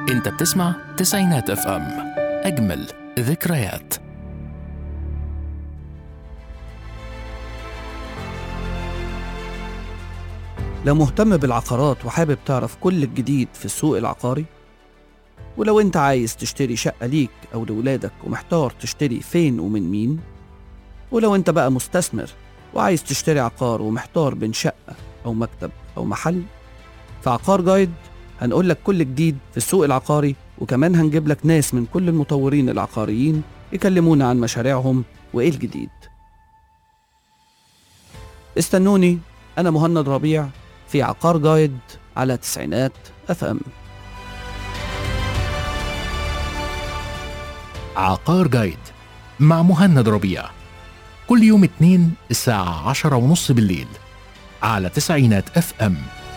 انت بتسمع تسعينات اف ام اجمل ذكريات لو مهتم بالعقارات وحابب تعرف كل الجديد في السوق العقاري ولو انت عايز تشتري شقة ليك أو لولادك ومحتار تشتري فين ومن مين ولو انت بقى مستثمر وعايز تشتري عقار ومحتار بين شقة أو مكتب أو محل في عقار جايد هنقول لك كل جديد في السوق العقاري وكمان هنجيب لك ناس من كل المطورين العقاريين يكلمونا عن مشاريعهم وإيه الجديد استنوني أنا مهند ربيع في عقار جايد على تسعينات اف ام عقار جايد مع مهند ربيع كل يوم اثنين الساعة عشرة ونص بالليل على تسعينات اف ام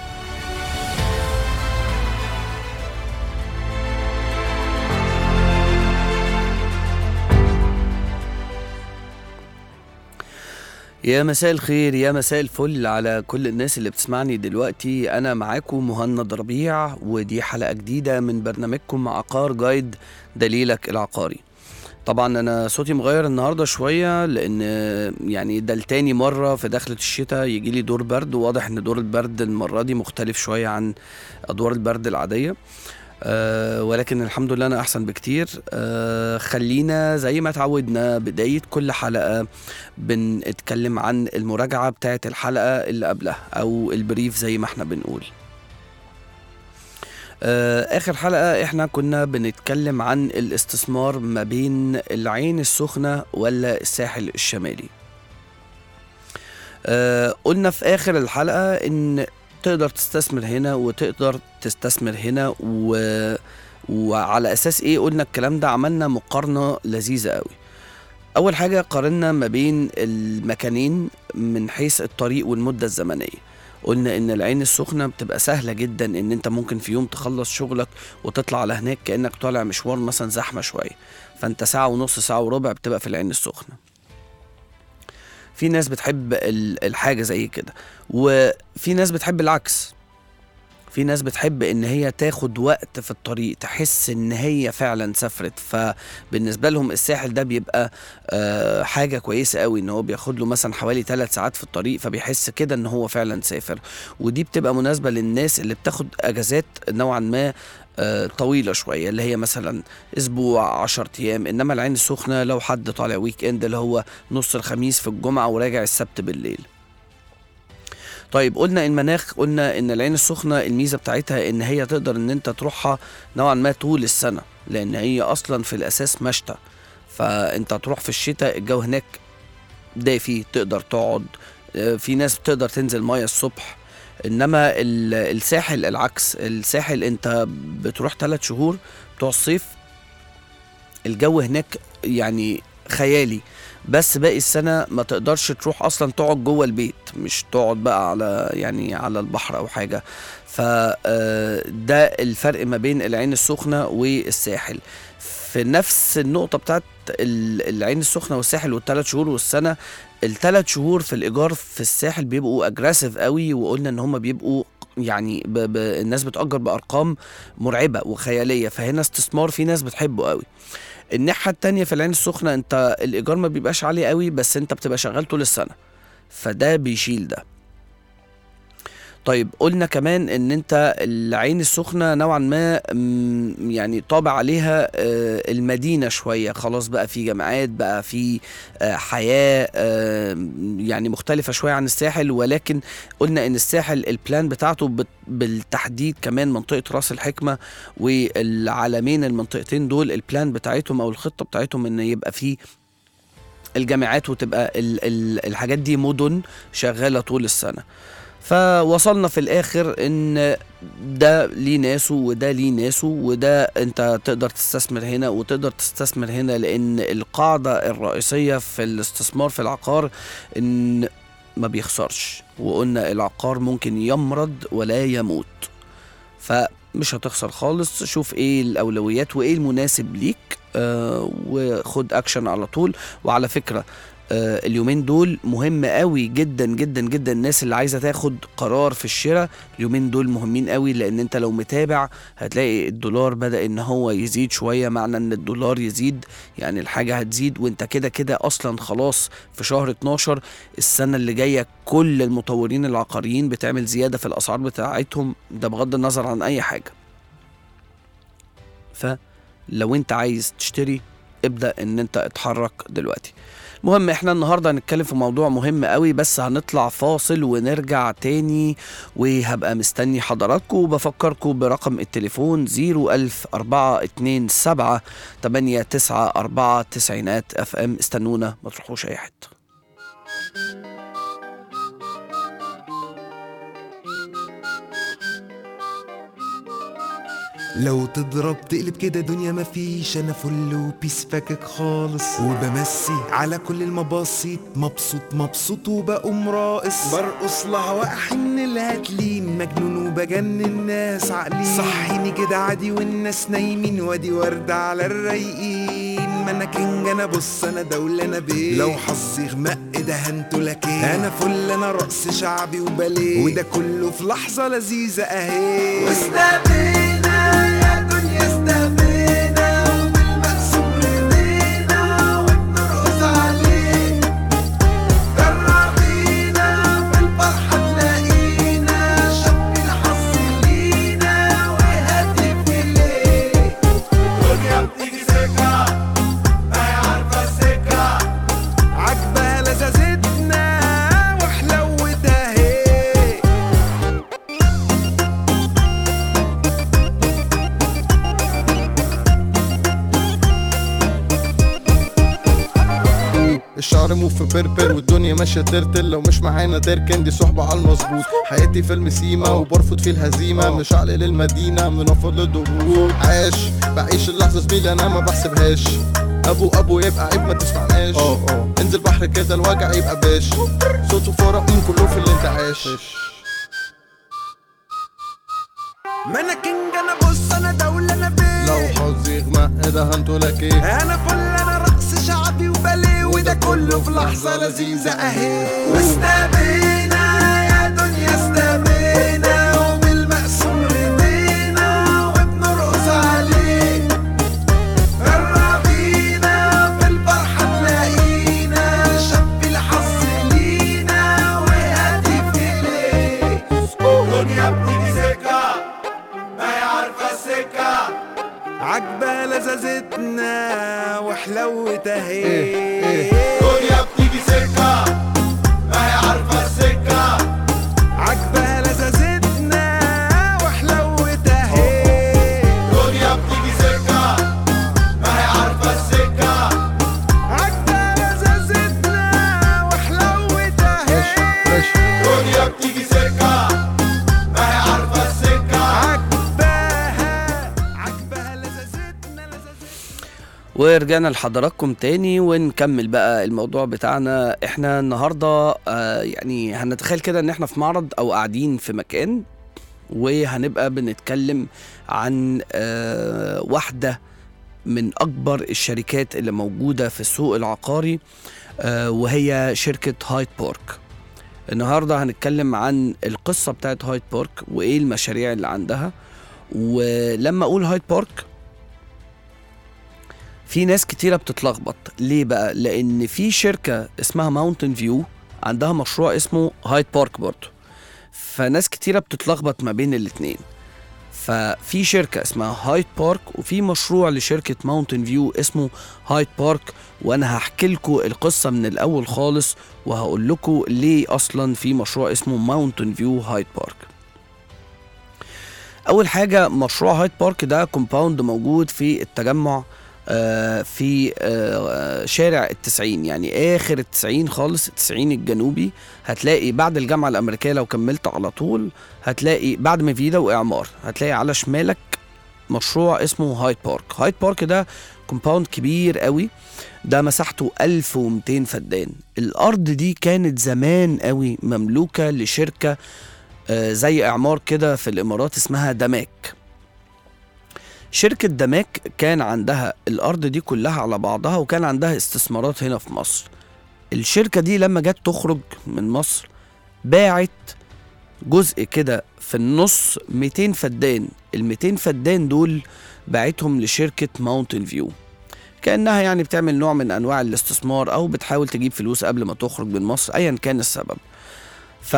يا مساء الخير يا مساء الفل على كل الناس اللي بتسمعني دلوقتي انا معاكم مهند ربيع ودي حلقة جديدة من برنامجكم عقار جايد دليلك العقاري طبعا انا صوتي مغير النهارده شويه لان يعني ده التاني مره في دخله الشتاء يجي لي دور برد وواضح ان دور البرد المره دي مختلف شويه عن ادوار البرد العاديه أه ولكن الحمد لله انا احسن بكتير أه خلينا زي ما اتعودنا بدايه كل حلقه بنتكلم عن المراجعه بتاعه الحلقه اللي قبلها او البريف زي ما احنا بنقول آه، اخر حلقه احنا كنا بنتكلم عن الاستثمار ما بين العين السخنه ولا الساحل الشمالي آه، قلنا في اخر الحلقه ان تقدر تستثمر هنا وتقدر تستثمر هنا و... وعلى اساس ايه قلنا الكلام ده عملنا مقارنه لذيذه قوي اول حاجه قارنا ما بين المكانين من حيث الطريق والمده الزمنيه قلنا ان العين السخنه بتبقى سهله جدا ان انت ممكن في يوم تخلص شغلك وتطلع على هناك كانك طالع مشوار مثلا زحمه شويه فانت ساعه ونص ساعه وربع بتبقى في العين السخنه في ناس بتحب ال- الحاجه زي كده وفي ناس بتحب العكس في ناس بتحب ان هي تاخد وقت في الطريق تحس ان هي فعلا سافرت فبالنسبه لهم الساحل ده بيبقى آه حاجه كويسه قوي ان هو بياخد له مثلا حوالي 3 ساعات في الطريق فبيحس كده ان هو فعلا سافر ودي بتبقى مناسبه للناس اللي بتاخد اجازات نوعا ما آه، طويلة شوية اللي هي مثلا أسبوع عشر أيام إنما العين السخنة لو حد طالع ويك إند اللي هو نص الخميس في الجمعة وراجع السبت بالليل طيب قلنا المناخ قلنا ان العين السخنه الميزه بتاعتها ان هي تقدر ان انت تروحها نوعا ما طول السنه لان هي اصلا في الاساس مشتى فانت تروح في الشتاء الجو هناك دافي تقدر تقعد آه، في ناس بتقدر تنزل ميه الصبح انما ال- الساحل العكس الساحل انت بتروح ثلاث شهور بتوع الصيف الجو هناك يعني خيالي بس باقي السنة ما تقدرش تروح أصلا تقعد جوه البيت مش تقعد بقى على يعني على البحر أو حاجة فده الفرق ما بين العين السخنة والساحل في نفس النقطة بتاعت ال- العين السخنة والساحل والثلاث شهور والسنة الثلاث شهور في الإيجار في الساحل بيبقوا أجريسيف قوي وقلنا إن هما بيبقوا يعني ب... ب... الناس بتأجر بأرقام مرعبة وخيالية فهنا استثمار في ناس بتحبه قوي الناحية التانية في العين السخنة انت الإيجار ما بيبقاش عالي قوي بس انت بتبقى شغال طول السنة فده بيشيل ده طيب قلنا كمان ان انت العين السخنة نوعا ما مم، يعني طابع عليها آه، المدينة شوية خلاص بقى في جامعات بقى في آه، حياة آه، يعني مختلفة شوية عن الساحل ولكن قلنا ان الساحل البلان بتاعته بت- بالتحديد كمان منطقة راس الحكمة والعالمين المنطقتين دول البلان بتاعتهم او الخطة بتاعتهم ان يبقى فيه الجامعات وتبقى ال ال الحاجات دي مدن شغالة طول السنة فوصلنا في الاخر ان ده ليه ناسه وده ليه ناسه وده انت تقدر تستثمر هنا وتقدر تستثمر هنا لان القاعدة الرئيسية في الاستثمار في العقار ان ما بيخسرش وقلنا العقار ممكن يمرض ولا يموت فمش هتخسر خالص شوف ايه الاولويات وايه المناسب ليك آه وخد اكشن على طول وعلى فكرة آه، اليومين دول مهم قوي جدا جدا جدا الناس اللي عايزه تاخد قرار في الشراء اليومين دول مهمين قوي لان انت لو متابع هتلاقي الدولار بدا ان هو يزيد شويه معنى ان الدولار يزيد يعني الحاجه هتزيد وانت كده كده اصلا خلاص في شهر 12 السنه اللي جايه كل المطورين العقاريين بتعمل زياده في الاسعار بتاعتهم ده بغض النظر عن اي حاجه فلو انت عايز تشتري ابدا ان انت اتحرك دلوقتي المهم احنا النهارده هنتكلم في موضوع مهم قوي بس هنطلع فاصل ونرجع تاني وهبقى مستني حضراتكم وبفكركم برقم التليفون 0100427 894 تسعينات اف ام استنونا ما تروحوش اي حته لو تضرب تقلب كده دنيا مفيش انا فل وبيس فاكك خالص وبمسي على كل المباسيط مبسوط مبسوط وبقوم راقص برقص لها واحن الهاتلين مجنون وبجنن الناس عقلين صحيني كده عادي والناس نايمين وادي وردة على الرايقين ما انا كينج انا بص انا دولة انا بيه لو حظي غمق ده هنتو لك ايه انا فل انا رقص شعبي وباليه وده كله في لحظة لذيذة اهي واستبينا يا دنيا استبينا وبالمقسوم رضينا وبنرقص عليه جربينا في الفرحة تلاقينا شق الحظ لينا وهاتف ليه دنيا بتيجي سكة ما هي عارفة السكة عجبها لذاذتنا وحلوتها هي الشعر مو في بربر والدنيا ماشية ترتل لو مش معانا تركن دي صحبة على المظبوط حياتي فيلم سيما وبرفض فيه الهزيمة مش عقل للمدينة منفض للضغوط عاش بعيش اللحظة زميلي أنا ما بحسبهاش أبو أبو يبقى عيب ما تسمعناش انزل بحر كده الوجع يبقى باش صوته فرق من كله في الانتعاش ما انا كينج انا بص انا دولة انا بيه لو حظي غمق ده هنتو لك ايه انا فل انا رقص شعبي وباليه وده كله في لحظة لذيذة اهي واستبينا يا دنيا استبينا وبالمقسوم رضينا وبنرقص عليه قربينا في الفرحة تلاقينا شب الحظ لينا وهاتف ليه دنيا بتيجي سكة ما هي عارفة السكة عجبة لذاذتنا وحلوتها هي دنيا بتيجي سكة ما هي عارفة السكة عجبة لذاذتنا وحلوتها هي دنيا بتيجي سكة ما هي عارفة السكة عجبة لذاذتنا وحلوتها هي دنيا بتيجي سكة ما هي عارفة السكة عجباها عجبها لذاذتنا لذاذتنا ورجعنا لحضراتكم تاني ونكمل بقى الموضوع بتاعنا احنا النهارده آه يعني هنتخيل كده ان احنا في معرض او قاعدين في مكان وهنبقى بنتكلم عن آه واحده من اكبر الشركات اللي موجوده في السوق العقاري آه وهي شركه هايد بارك النهارده هنتكلم عن القصه بتاعت هايد بارك وايه المشاريع اللي عندها ولما اقول هايد بارك في ناس كتيرة بتتلخبط ليه بقى؟ لأن في شركة اسمها ماونتن فيو عندها مشروع اسمه هايد بارك برضه فناس كتيرة بتتلخبط ما بين الاتنين ففي شركة اسمها هايد بارك وفي مشروع لشركة ماونتن فيو اسمه هايد بارك وانا هحكي لكم القصة من الاول خالص وهقول لكم ليه اصلا في مشروع اسمه ماونتن فيو هايد بارك اول حاجة مشروع هايد بارك ده كومباوند موجود في التجمع آه، في آه، شارع التسعين يعني اخر التسعين خالص التسعين الجنوبي هتلاقي بعد الجامعة الامريكية لو كملت على طول هتلاقي بعد مفيدا واعمار هتلاقي على شمالك مشروع اسمه هايد بارك هايد بارك ده كومباوند كبير قوي ده مساحته 1200 فدان الارض دي كانت زمان قوي مملوكة لشركة آه، زي اعمار كده في الامارات اسمها دماك شركة دماك كان عندها الأرض دي كلها على بعضها وكان عندها استثمارات هنا في مصر الشركة دي لما جت تخرج من مصر باعت جزء كده في النص 200 فدان ال 200 فدان دول باعتهم لشركة ماونتن فيو كأنها يعني بتعمل نوع من أنواع الاستثمار أو بتحاول تجيب فلوس قبل ما تخرج من مصر أيا كان السبب ف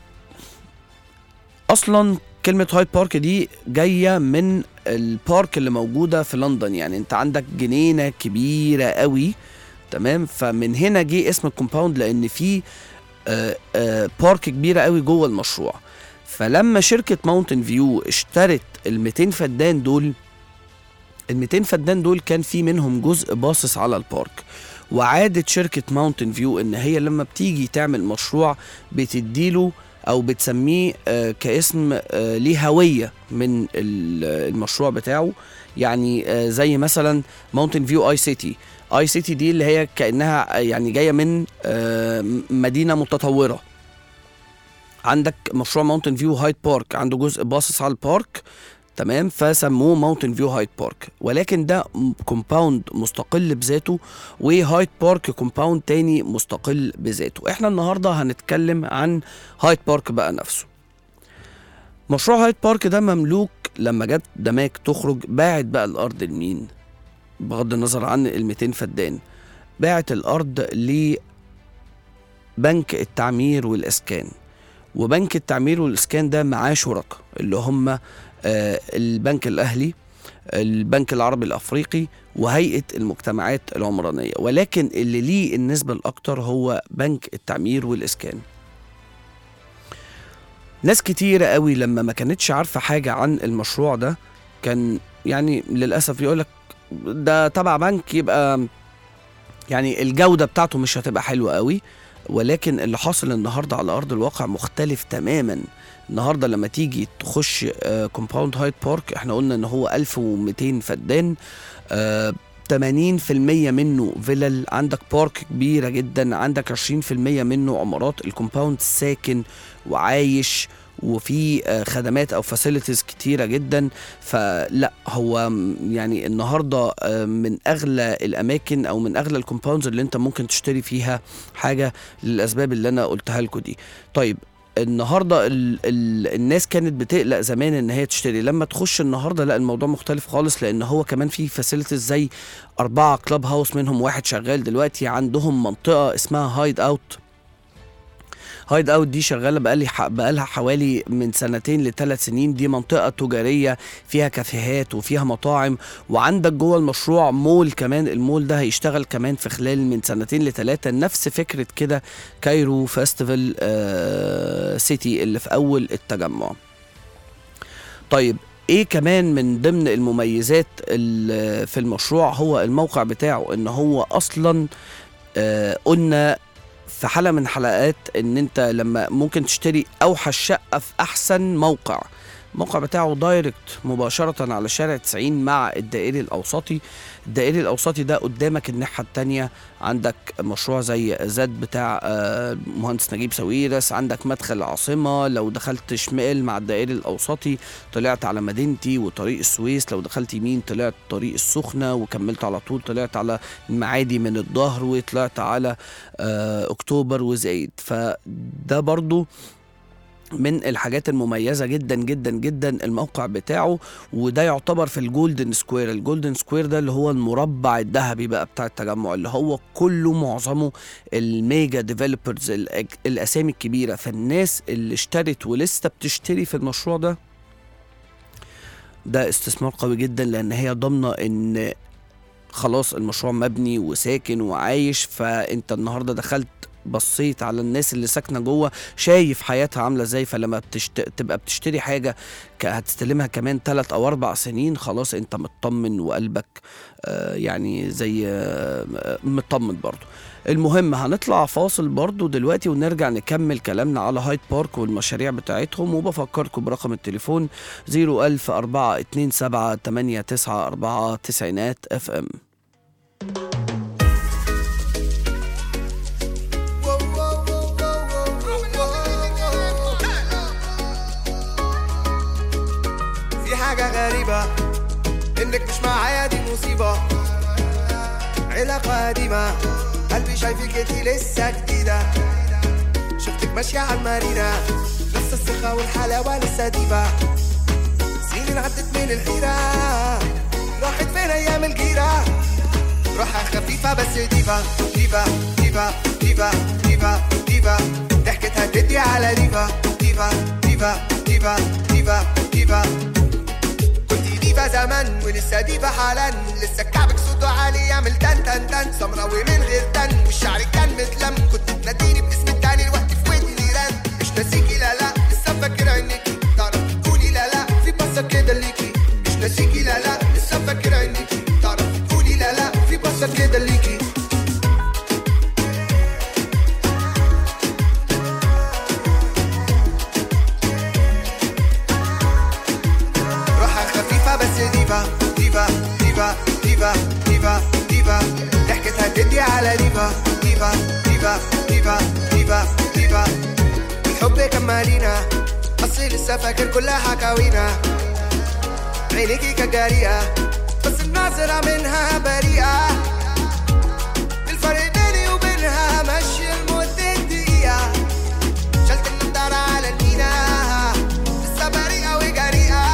أصلا كلمة هايد بارك دي جاية من البارك اللي موجودة في لندن يعني أنت عندك جنينة كبيرة قوي تمام فمن هنا جه اسم الكومباوند لأن في آه، آه، بارك كبيرة قوي جوه المشروع فلما شركة ماونتن فيو اشترت ال 200 فدان دول ال 200 فدان دول كان في منهم جزء باصص على البارك وعادت شركة ماونتن فيو ان هي لما بتيجي تعمل مشروع بتديله او بتسميه آه، كاسم آه، ليه هوية من ال- المشروع بتاعه يعني آه، زي مثلا ماونتن فيو اي سيتي اي سيتي دي اللي هي كانها يعني جايه من آه، مدينه متطوره عندك مشروع ماونتن فيو هايد بارك عنده جزء باصص على البارك تمام فسموه ماونتن فيو هايد بارك ولكن ده كومباوند مستقل بذاته وهايد بارك كومباوند تاني مستقل بذاته احنا النهارده هنتكلم عن هايد بارك بقى نفسه مشروع هايد بارك ده مملوك لما جت دماك تخرج باعت بقى الارض لمين بغض النظر عن ال 200 فدان باعت الارض لبنك التعمير والاسكان وبنك التعمير والاسكان ده معاه شركاء اللي هم آه، البنك الاهلي البنك العربي الافريقي وهيئه المجتمعات العمرانيه ولكن اللي ليه النسبه الاكتر هو بنك التعمير والاسكان ناس كتيرة قوي لما ما كانتش عارفة حاجة عن المشروع ده كان يعني للأسف يقولك ده تبع بنك يبقى يعني الجودة بتاعته مش هتبقى حلوة قوي ولكن اللي حاصل النهارده على ارض الواقع مختلف تماما النهارده لما تيجي تخش كومباوند هايد بارك احنا قلنا ان هو 1200 فدان آه، 80% منه فيلل عندك بارك كبيره جدا عندك 20% منه عمارات الكومباوند ساكن وعايش وفي آه، خدمات او فاسيلتيز كتيره جدا فلا هو م- يعني النهارده آه، من اغلى الاماكن او من اغلى الكومباوندز اللي انت ممكن تشتري فيها حاجه للاسباب اللي انا قلتها لكم دي طيب النهارده ال ال الناس كانت بتقلق زمان ان هي تشتري لما تخش النهارده لا الموضوع مختلف خالص لان هو كمان في فاسيلتيز زي اربعه كلاب هاوس منهم واحد شغال دلوقتي عندهم منطقه اسمها هايد اوت هايد اوت دي شغاله بقالي ح- بقالها حوالي من سنتين لثلاث سنين دي منطقه تجاريه فيها كافيهات وفيها مطاعم وعندك جوه المشروع مول كمان المول ده هيشتغل كمان في خلال من سنتين لثلاثه نفس فكره كده كايرو فيستيفال آه سيتي اللي في اول التجمع طيب ايه كمان من ضمن المميزات ال- في المشروع هو الموقع بتاعه ان هو اصلا آه قلنا في حلقه من حلقات ان انت لما ممكن تشتري اوحش شقه في احسن موقع الموقع بتاعه دايركت مباشرة على شارع 90 مع الدائري الأوسطي الدائري الأوسطي ده قدامك الناحية التانية عندك مشروع زي زاد بتاع آه، مهندس نجيب ساويرس عندك مدخل العاصمة لو دخلت شمال مع الدائري الأوسطي طلعت على مدينتي وطريق السويس لو دخلت يمين طلعت طريق السخنة وكملت على طول طلعت على المعادي من الظهر وطلعت على آه، أكتوبر وزايد فده برضو من الحاجات المميزة جدا جدا جدا الموقع بتاعه وده يعتبر في الجولدن سكوير الجولدن سكوير ده اللي هو المربع الذهبي بقى بتاع التجمع اللي هو كله معظمه الميجا ديفلوبرز الاسامي الكبيرة فالناس اللي اشترت ولسه بتشتري في المشروع ده ده استثمار قوي جدا لان هي ضامنة ان خلاص المشروع مبني وساكن وعايش فانت النهارده دخلت بصيت على الناس اللي ساكنه جوه شايف حياتها عامله ازاي فلما بتشت... تبقى بتشتري حاجه ك... هتستلمها كمان ثلاث او اربع سنين خلاص انت مطمن وقلبك آه يعني زي آه مطمن برضو المهم هنطلع فاصل برضو دلوقتي ونرجع نكمل كلامنا على هايد بارك والمشاريع بتاعتهم وبفكركم برقم التليفون 010427894 تسعينات اف ام في حاجة غريبة انك مش معايا دي مصيبة علاقة قديمة قلبي شايفك انتي لسه جديدة شفتك ماشية على المارينا نفس الثقة والحلاوة لسه ديفا سنين عدت من الحيرة راحت فين أيام الجيرة روحها خفيفة بس ديفا ديفا ديفا ديفا ديفا ديفا ضحكتها تدي على ديفا ديفا ديفا ديفا ديفا ديفا كنت ديفا زمان ولسه ديفا حالا لسه كعبك صوته عالي يعمل تن تن تن سمراوي من غير تن والشعر كان متلم كنت تناديني باسم التاني الوقت في ودني رن مش ناسيكي لا لا لسه فاكر عينيكي تعرفي تقولي لا لا في بصة كده ليكي مش ناسيكي لا لا لسه فاكر عينيكي تعرفي تقولي لا لا في بصة كده ليكي روحها خفيفة بس ديفا ديفا ديفا ديفا ديفا ديفا ضحكتها تدي على ديفا ديفا ديفا ديفا ديفا ديفا الحب كان مالينا أصلي لسه فاكر كل حكاوينا عينيكي كجارية بس الناظرة منها بريئة الفرق بيني وبينها مشي لمدة دقيقة شلت النضارة على المينا لسه بريئة وجريئة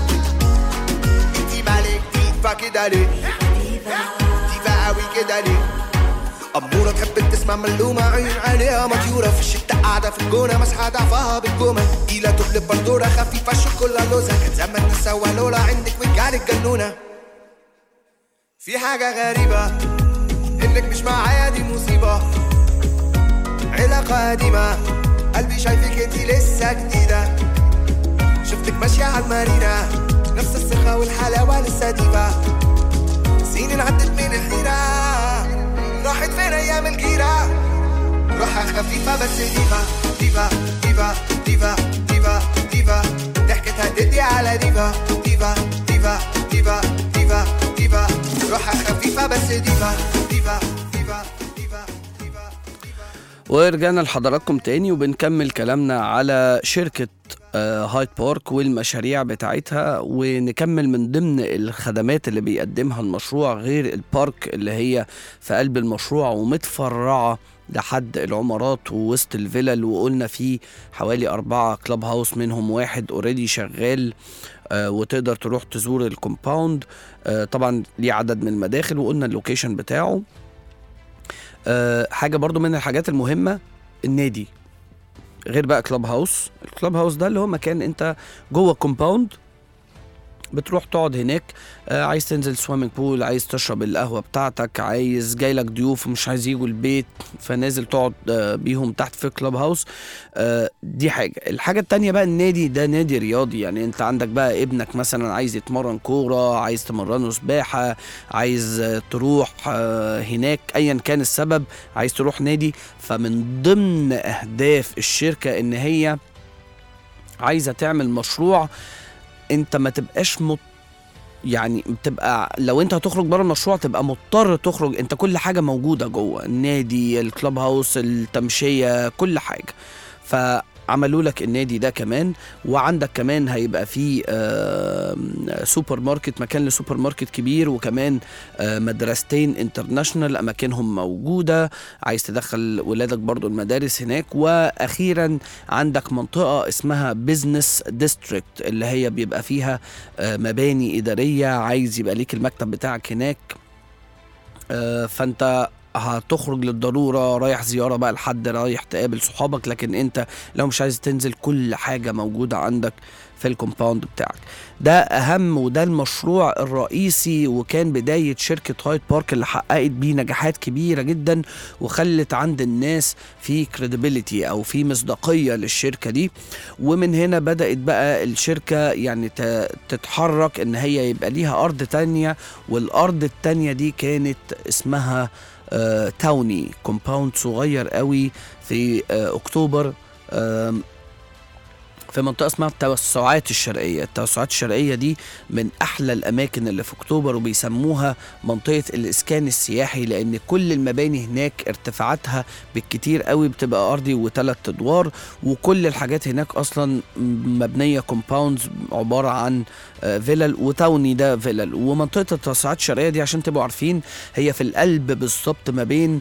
انتي مالك ديفا كده ليه ديفا قوي كده ليه أمورة تحب تسمع ملومة عين عليها مطيورة في الشتاء قاعدة في الجونة مسحة ضعفها بالجومة تقيلة تقلب بندورة خفيفة الشوكولا لوزة كان زمان نسوى لولا عندك وجعلك جنونة في حاجة غريبة إنك مش معايا دي مصيبة علاقة قديمة قلبي شايفك انتي لسه جديدة شفتك ماشية على المارينا نفس الثقة والحلاوة لسه ديفا سنين عدت من الحيرة راحت فين أيام الجيرة روحها خفيفة بس ديفا ديفا ديفا ديفا ديفا ديفا ضحكتها تدي على ديفا ديفا ديفا ديفا ديفا ديفا روحها خفيفة بس ديفا ديفا ديفا ديفا ديفا ورجعنا لحضراتكم تاني وبنكمل كلامنا على شركة آه، هايد بارك والمشاريع بتاعتها ونكمل من ضمن الخدمات اللي بيقدمها المشروع غير البارك اللي هي في قلب المشروع ومتفرعة لحد العمارات ووسط الفلل وقلنا فيه حوالي أربعة كلاب هاوس منهم واحد اوريدي شغال آه، وتقدر تروح تزور الكومباوند آه، طبعا ليه عدد من المداخل وقلنا اللوكيشن بتاعه آه، حاجة برضو من الحاجات المهمة النادي غير بقى كلاب هاوس الكلاب هاوس ده اللي هو مكان انت جوه كومباوند بتروح تقعد هناك آه عايز تنزل سويمنج بول عايز تشرب القهوه بتاعتك عايز جاي لك ضيوف ومش عايز يجوا البيت فنازل تقعد آه بيهم تحت في كلاب هاوس آه دي حاجه الحاجه التانية بقى النادي ده نادي رياضي يعني انت عندك بقى ابنك مثلا عايز يتمرن كوره عايز تمرنه سباحه عايز آه تروح آه هناك ايا كان السبب عايز تروح نادي فمن ضمن اهداف الشركه ان هي عايزه تعمل مشروع انت ما تبقاش مط... يعني بتبقى لو انت هتخرج بره المشروع تبقى مضطر تخرج انت كل حاجه موجوده جوه النادي الكلاب هاوس التمشيه كل حاجه فعملوا لك النادي ده كمان وعندك كمان هيبقى فيه آه، سوبر ماركت مكان لسوبر ماركت كبير وكمان آه، مدرستين انترناشونال اماكنهم موجوده عايز تدخل ولادك برضو المدارس هناك واخيرا عندك منطقه اسمها بزنس ديستريكت اللي هي بيبقى فيها آه، مباني اداريه عايز يبقى ليك المكتب بتاعك هناك آه، فانت هتخرج للضروره رايح زياره بقى لحد رايح تقابل صحابك لكن انت لو مش عايز تنزل كل حاجه موجوده عندك في الكومباوند بتاعك ده اهم وده المشروع الرئيسي وكان بدايه شركه هايد بارك اللي حققت بيه نجاحات كبيره جدا وخلت عند الناس في كريديبيليتي او في مصداقيه للشركه دي ومن هنا بدات بقى الشركه يعني ت- تتحرك ان هي يبقى ليها ارض تانية والارض التانية دي كانت اسمها آه، تاوني كومباوند صغير قوي في آه، اكتوبر آم، في منطقه اسمها التوسعات الشرقيه التوسعات الشرقيه دي من احلى الاماكن اللي في اكتوبر وبيسموها منطقه الاسكان السياحي لان كل المباني هناك ارتفاعاتها بالكتير قوي بتبقى ارضي وثلاث ادوار وكل الحاجات هناك اصلا مبنيه كومباوندز عباره عن آه، فيلل وتاوني ده فيلل ومنطقه التوسعات الشرقيه دي عشان تبقوا عارفين هي في القلب بالظبط ما بين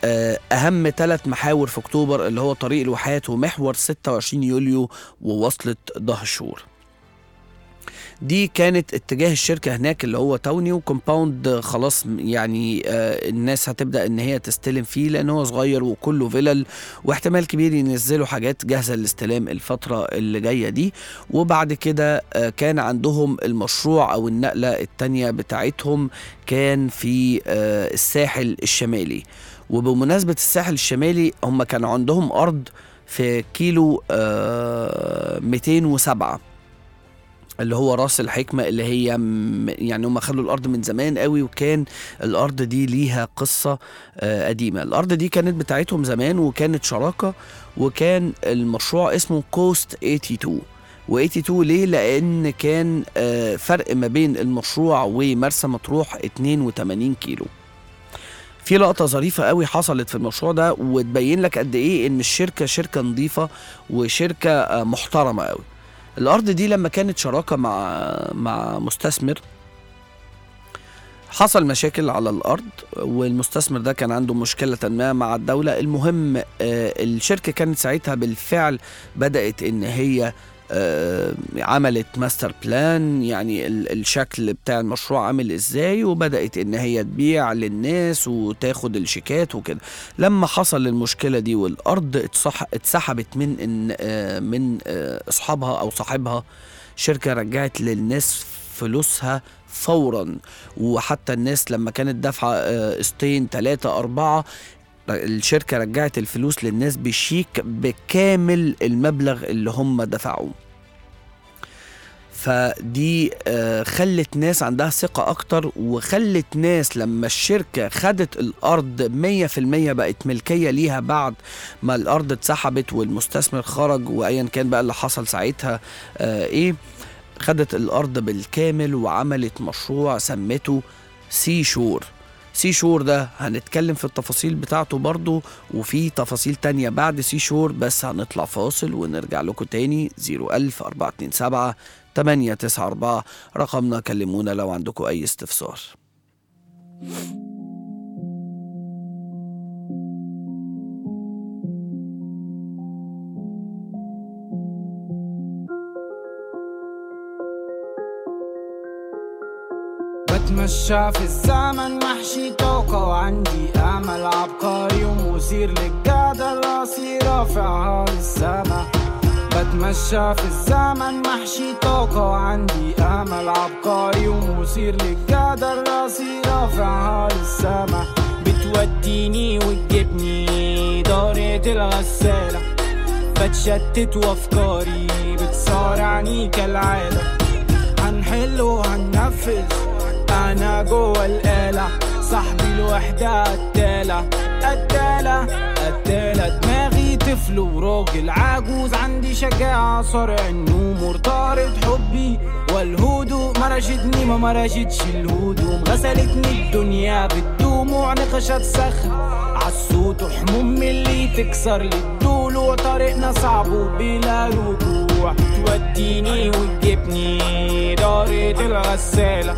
آه، أهم ثلاث محاور في أكتوبر اللي هو طريق الواحات ومحور 26 يوليو ووصلة دهشور دي كانت اتجاه الشركة هناك اللي هو تاوني وكومباوند خلاص يعني آه الناس هتبدأ ان هي تستلم فيه لان هو صغير وكله فيلل واحتمال كبير ينزلوا حاجات جاهزة للاستلام الفترة اللي جاية دي وبعد كده آه كان عندهم المشروع او النقلة التانية بتاعتهم كان في آه الساحل الشمالي وبمناسبة الساحل الشمالي هم كان عندهم أرض في كيلو آه 207 اللي هو راس الحكمة اللي هي م- يعني هم خدوا الأرض من زمان قوي وكان الأرض دي ليها قصة آه، قديمة الأرض دي كانت بتاعتهم زمان وكانت شراكة وكان المشروع اسمه كوست 82 و82 ليه؟ لأن كان آه، فرق ما بين المشروع ومرسى مطروح 82 كيلو في لقطة ظريفة قوي حصلت في المشروع ده وتبين لك قد ايه ان الشركة شركة نظيفة وشركة آه، محترمة قوي الارض دي لما كانت شراكه مع مع مستثمر حصل مشاكل على الارض والمستثمر ده كان عنده مشكله ما مع الدوله المهم آه، الشركه كانت ساعتها بالفعل بدات ان هي آه، عملت ماستر بلان يعني ال- الشكل بتاع المشروع عامل ازاي وبدات ان هي تبيع للناس وتاخد الشيكات وكده لما حصل المشكله دي والارض اتصح اتسحبت من إن آه، من آه، اصحابها او صاحبها شركه رجعت للناس فلوسها فورا وحتى الناس لما كانت دافعه آه، قسطين ثلاثة أربعة الشركة رجعت الفلوس للناس بشيك بكامل المبلغ اللي هم دفعوه فدي آه، خلت ناس عندها ثقة أكتر وخلت ناس لما الشركة خدت الأرض 100% بقت ملكية ليها بعد ما الأرض اتسحبت والمستثمر خرج وأيا كان بقى اللي حصل ساعتها آه إيه خدت الأرض بالكامل وعملت مشروع سمته سي شور سي شور ده هنتكلم في التفاصيل بتاعته برضو وفي تفاصيل تانية بعد سي شور بس هنطلع فاصل ونرجع لكم تاني 01000 427 894 رقمنا كلمونا لو عندكم أي استفسار بتمشى في الزمن محشي طاقة وعندي أمل عبقري ومثير للجدل راسي رافعها للسما بتمشى في الزمن محشي طاقة وعندي أمل عبقري ومثير للجدل راسي رافعها للسما بتوديني وتجيبني دارة الغسالة بتشتت وأفكاري بتصارعني كالعادة هنحل وهننفذ انا جوه الآلة صاحبي الوحدة قتالة قتالة قتالة دماغي طفل وراجل عجوز عندي شجاعة صارع النوم مرتبط حبي والهدوء مرشتني ما مرشتش الهدوم غسلتني الدنيا بالدموع نقشت صخر عالصوت وحموم من اللي تكسر لي الضلوع طريقنا صعب وبلا رجوع توديني وتجيبني دارة الغسالة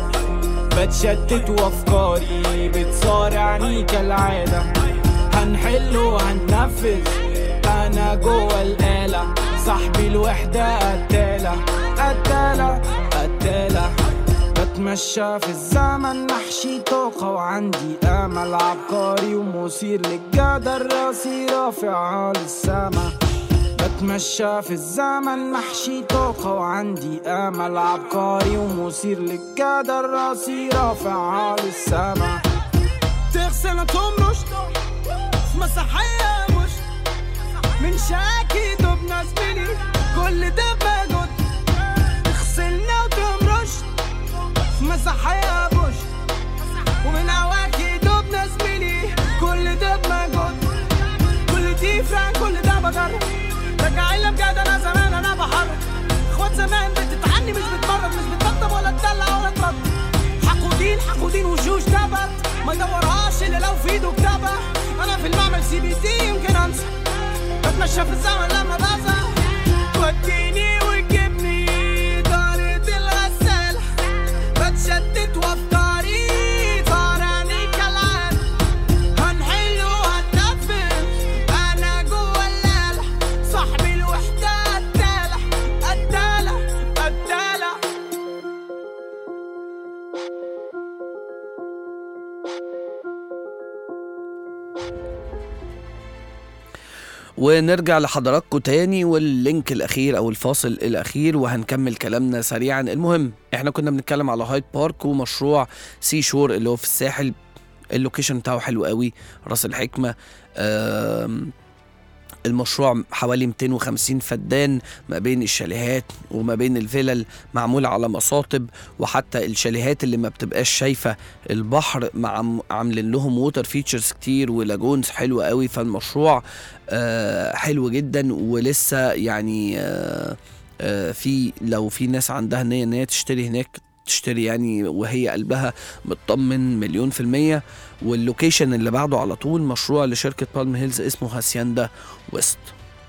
بتشتت وافكاري بتصارعني كالعادة هنحل وهننفذ انا جوه الآلة صاحبي الوحدة قتالة قتالة قتالة بتمشى في الزمن محشي طاقة وعندي أمل عبقري ومثير للجدل راسي رافعها للسما بتمشى في الزمن محشي طاقة وعندي أمل عبقري ومثير للجدل راسي رافعها للسما تغسل تمرش في مسرحية مش من شاكي دبنا زميلي كل ده بجد تغسلنا وتمرش في مسرحية بوش ومن عواكي دبنا زميلي كل ده بمجهود كل دي فران كل ده بجرب رجعي لي بجد انا زمان انا بحرك اخوات زمان بتتعني مش بتمرد مش بتطبطب ولا تدلع ولا ترد حقودين حقودين وشوش تبت ما يدورهاش الا لو في ايده كتابة انا في المعمل سي بي تي يمكن انسى بتمشى في الزمن لما بزهق وديني وتجيبني دارة الغسالة بتشتت وافكاري طارني كالعادة هنحل وهننفذ ونرجع لحضراتكم تاني واللينك الاخير او الفاصل الاخير وهنكمل كلامنا سريعا المهم احنا كنا بنتكلم على هايد بارك ومشروع سي شور اللي هو في الساحل اللوكيشن بتاعه حلو قوي راس الحكمه آم، المشروع حوالي 250 فدان ما بين الشاليهات وما بين الفلل معمول على مصاطب وحتى الشاليهات اللي ما بتبقاش شايفه البحر مع عاملين لهم ووتر فيتشرز كتير ولاجونز حلوه قوي فالمشروع آه، حلو جدا ولسه يعني آه، آه، في لو في ناس عندها نيه ان هي تشتري هناك تشتري يعني وهي قلبها مطمن مليون في المية واللوكيشن اللي بعده على طول مشروع لشركة بالم هيلز اسمه هاسياندا ويست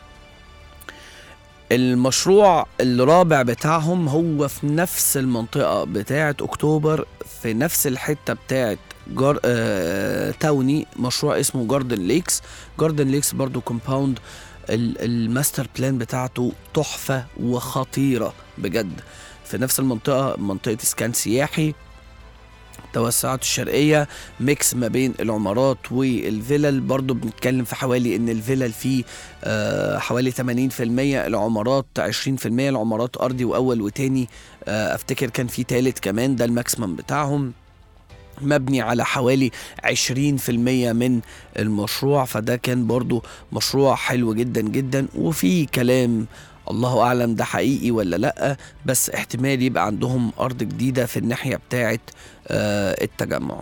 المشروع الرابع بتاعهم هو في نفس المنطقة بتاعة أكتوبر في نفس الحتة بتاعة جار... آه... تاوني مشروع اسمه جاردن ليكس جاردن ليكس برضو كومباوند ال- الماستر بلان بتاعته تحفة وخطيرة بجد في نفس المنطقة منطقة اسكان سياحي التوسعات الشرقية ميكس ما بين العمارات والفلل برضو بنتكلم في حوالي ان الفلل فيه آه حوالي 80% العمارات 20% العمارات ارضي واول وتاني آه افتكر كان في تالت كمان ده الماكسيمم بتاعهم مبني على حوالي 20% من المشروع فده كان برضو مشروع حلو جدا جدا وفي كلام الله اعلم ده حقيقي ولا لا بس احتمال يبقى عندهم ارض جديده في الناحيه بتاعه آه التجمع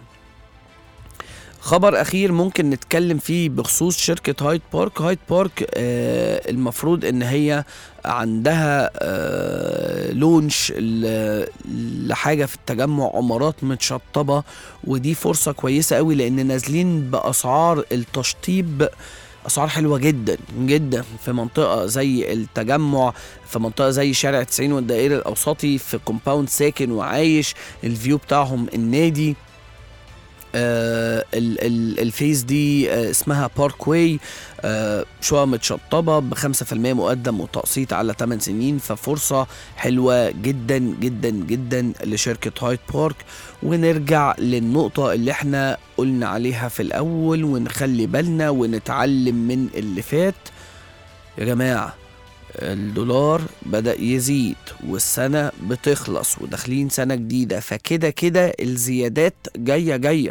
خبر اخير ممكن نتكلم فيه بخصوص شركه هايد بارك هايد بارك آه المفروض ان هي عندها آه لونش ل- لحاجه في التجمع عمارات متشطبه ودي فرصه كويسه قوي لان نازلين باسعار التشطيب اسعار حلوه جدا جدا في منطقه زي التجمع في منطقه زي شارع 90 والدائري الاوسطي في كومباوند ساكن وعايش الفيو بتاعهم النادي آه ال- ال- الفيس دي آه اسمها بارك واي آه شقق متشطبه ب 5% مقدم وتقسيط على 8 سنين ففرصه حلوه جدا جدا جدا لشركه هايد بارك ونرجع للنقطه اللي احنا قلنا عليها في الاول ونخلي بالنا ونتعلم من اللي فات يا جماعه الدولار بدأ يزيد والسنة بتخلص وداخلين سنة جديدة فكده كده الزيادات جاية جاية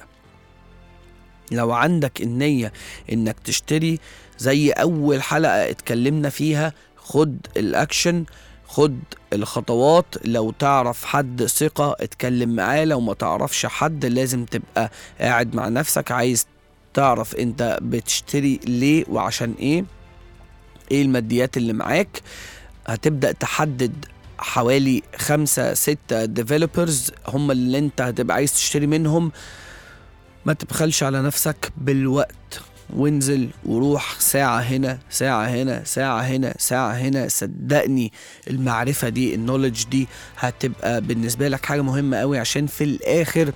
لو عندك النية انك تشتري زي اول حلقة اتكلمنا فيها خد الاكشن خد الخطوات لو تعرف حد ثقة اتكلم معاه لو ما تعرفش حد لازم تبقى قاعد مع نفسك عايز تعرف انت بتشتري ليه وعشان ايه ايه الماديات اللي معاك هتبدأ تحدد حوالي خمسة ستة ديفلوبرز هم اللي انت هتبقى عايز تشتري منهم ما تبخلش على نفسك بالوقت وانزل وروح ساعة هنا ساعة هنا ساعة هنا ساعة هنا صدقني المعرفة دي النولج دي هتبقى بالنسبة لك حاجة مهمة قوي عشان في الآخر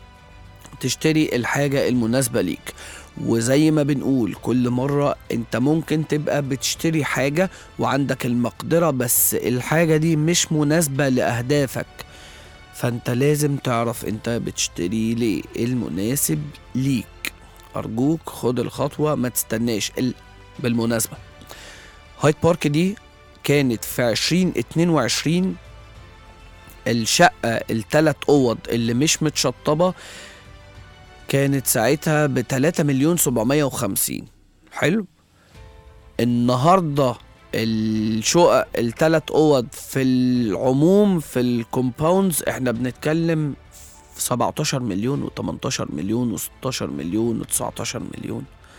تشتري الحاجة المناسبة ليك وزي ما بنقول كل مرة انت ممكن تبقى بتشتري حاجة وعندك المقدرة بس الحاجة دي مش مناسبة لأهدافك فانت لازم تعرف انت بتشتري ليه إيه المناسب ليك أرجوك خد الخطوة ما تستناش ال... بالمناسبة هايد بارك دي كانت في 2022 الشقة التلات أوض اللي مش متشطبة كانت ساعتها ب 3 مليون 750 حلو النهارده الشقق التلات اوض في العموم في الكومباوندز احنا بنتكلم في 17 مليون و18 مليون و16 مليون و19 مليون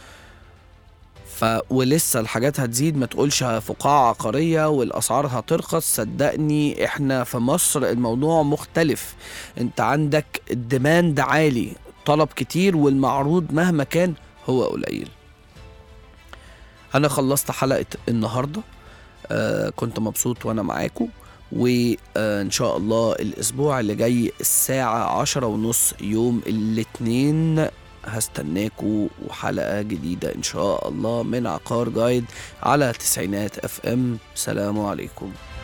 ف ولسه الحاجات هتزيد ما تقولش فقاعة عقارية والأسعار هترخص صدقني احنا في مصر الموضوع مختلف انت عندك الديماند عالي طلب كتير والمعروض مهما كان هو قليل انا خلصت حلقة النهاردة آه كنت مبسوط وانا معاكم وان شاء الله الاسبوع اللي جاي الساعة عشرة ونص يوم الاثنين هستناكوا وحلقة جديدة ان شاء الله من عقار جايد على تسعينات اف ام سلام عليكم